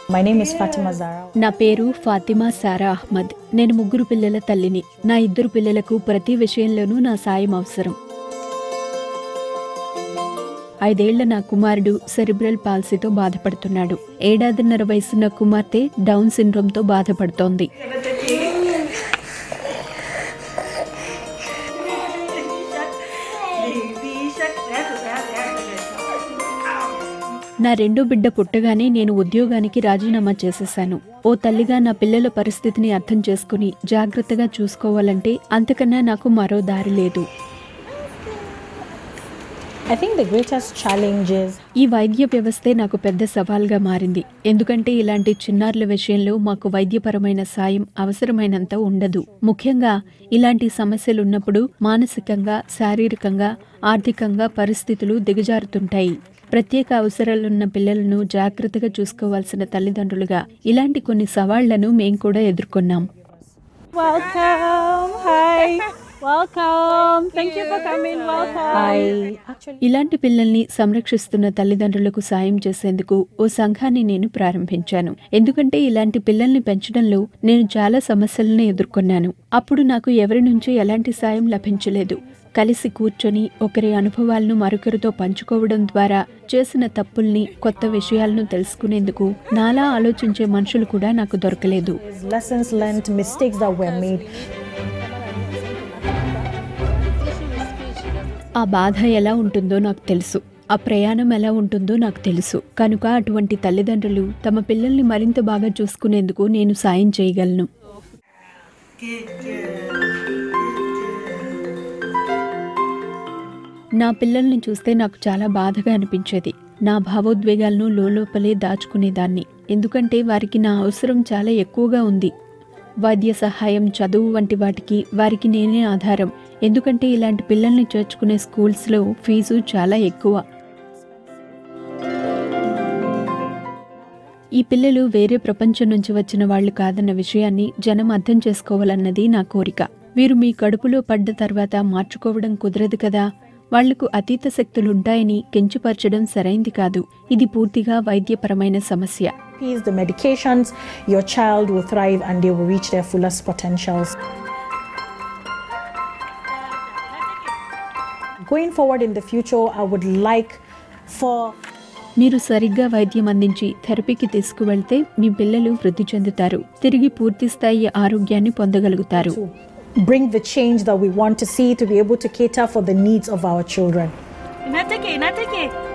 My name is Fatima Zara. నా పేరు ఫాతిమా సారా అహ్మద్ నేను ముగ్గురు పిల్లల తల్లిని నా ఇద్దరు పిల్లలకు ప్రతి విషయంలోనూ నా సాయం అవసరం ఐదేళ్ల నా కుమారుడు సెరిబ్రల్ పాల్సీతో బాధపడుతున్నాడు ఏడాదిన్నర వయసున్న కుమార్తె డౌన్ సిండ్రోమ్తో బాధపడుతోంది నా రెండో బిడ్డ పుట్టగానే నేను ఉద్యోగానికి రాజీనామా చేసేశాను ఓ తల్లిగా నా పిల్లల పరిస్థితిని అర్థం చేసుకుని జాగ్రత్తగా చూసుకోవాలంటే అంతకన్నా నాకు మరో దారి లేదు I think the greatest challenge is ఈ వైద్య వ్యవస్థే నాకు పెద్ద సవాల్గా మారింది ఎందుకంటే ఇలాంటి చిన్నారుల విషయంలో మాకు వైద్యపరమైన సాయం అవసరమైనంత ఉండదు ముఖ్యంగా ఇలాంటి సమస్యలు ఉన్నప్పుడు మానసికంగా శారీరకంగా ఆర్థికంగా పరిస్థితులు దిగజారుతుంటాయి ప్రత్యేక అవసరాలున్న పిల్లలను జాగ్రత్తగా చూసుకోవాల్సిన తల్లిదండ్రులుగా ఇలాంటి కొన్ని సవాళ్లను మేం కూడా ఎదుర్కొన్నాం Welcome. Hi. Welcome. Thank you for coming. Welcome. I actually ఇలాంటి పిల్లల్ని సంరక్షిస్తున్న తల్లిదండ్రులకు సాయం చేసేందుకు ఓ సంఘాన్ని నేను ప్రారంభించాను ఎందుకంటే ఇలాంటి పిల్లల్ని పెంచడంలో నేను చాలా సమస్యలను ఎదుర్కొన్నాను అప్పుడు నాకు ఎవరి నుంచి ఎలాంటి సాయం లభించలేదు కలిసి కూర్చొని ఒకరి అనుభవాలను మరొకరితో పంచుకోవడం ద్వారా చేసిన తప్పుల్ని కొత్త విషయాలను తెలుసుకునేందుకు నాలా ఆలోచించే మనుషులు కూడా నాకు దొరకలేదు lessons learned, mistakes that were made. ఆ బాధ ఎలా ఉంటుందో నాకు తెలుసు ఆ ప్రయాణం ఎలా ఉంటుందో నాకు తెలుసు కనుక అటువంటి తల్లిదండ్రులు తమ పిల్లల్ని మరింత బాగా చూసుకునేందుకు నేను సాయం చేయగలను నా పిల్లల్ని చూస్తే నాకు చాలా బాధగా అనిపించేది నా భావోద్వేగాలను లోపలే దాచుకునేదాన్ని ఎందుకంటే వారికి నా అవసరం చాలా ఎక్కువగా ఉంది వైద్య సహాయం చదువు వంటి వాటికి వారికి నేనే ఆధారం ఎందుకంటే ఇలాంటి పిల్లల్ని చేర్చుకునే స్కూల్స్లో ఫీజు చాలా ఎక్కువ ఈ పిల్లలు వేరే ప్రపంచం నుంచి వచ్చిన వాళ్ళు కాదన్న విషయాన్ని జనం అర్థం చేసుకోవాలన్నది నా కోరిక వీరు మీ కడుపులో పడ్డ తర్వాత మార్చుకోవడం కుదరదు కదా వాళ్లకు అతీత శక్తులుంటాయని కించపరచడం సరైంది కాదు ఇది పూర్తిగా వైద్యపరమైన సమస్య Peace, the medications, your child will thrive and they will reach their fullest potentials. Going forward in the future, I would like for మీరు సరిగ్గా వైద్యం అందించి థెరపీకి తీసుకువెళ్తే మీ పిల్లలు వృద్ధి చెందుతారు తిరిగి పూర్తి స్థాయి ఆరోగ్యాన్ని పొందగలుగుతారు to bring the change that we want to see to be able to cater for the needs of our children. Inatake, inatake.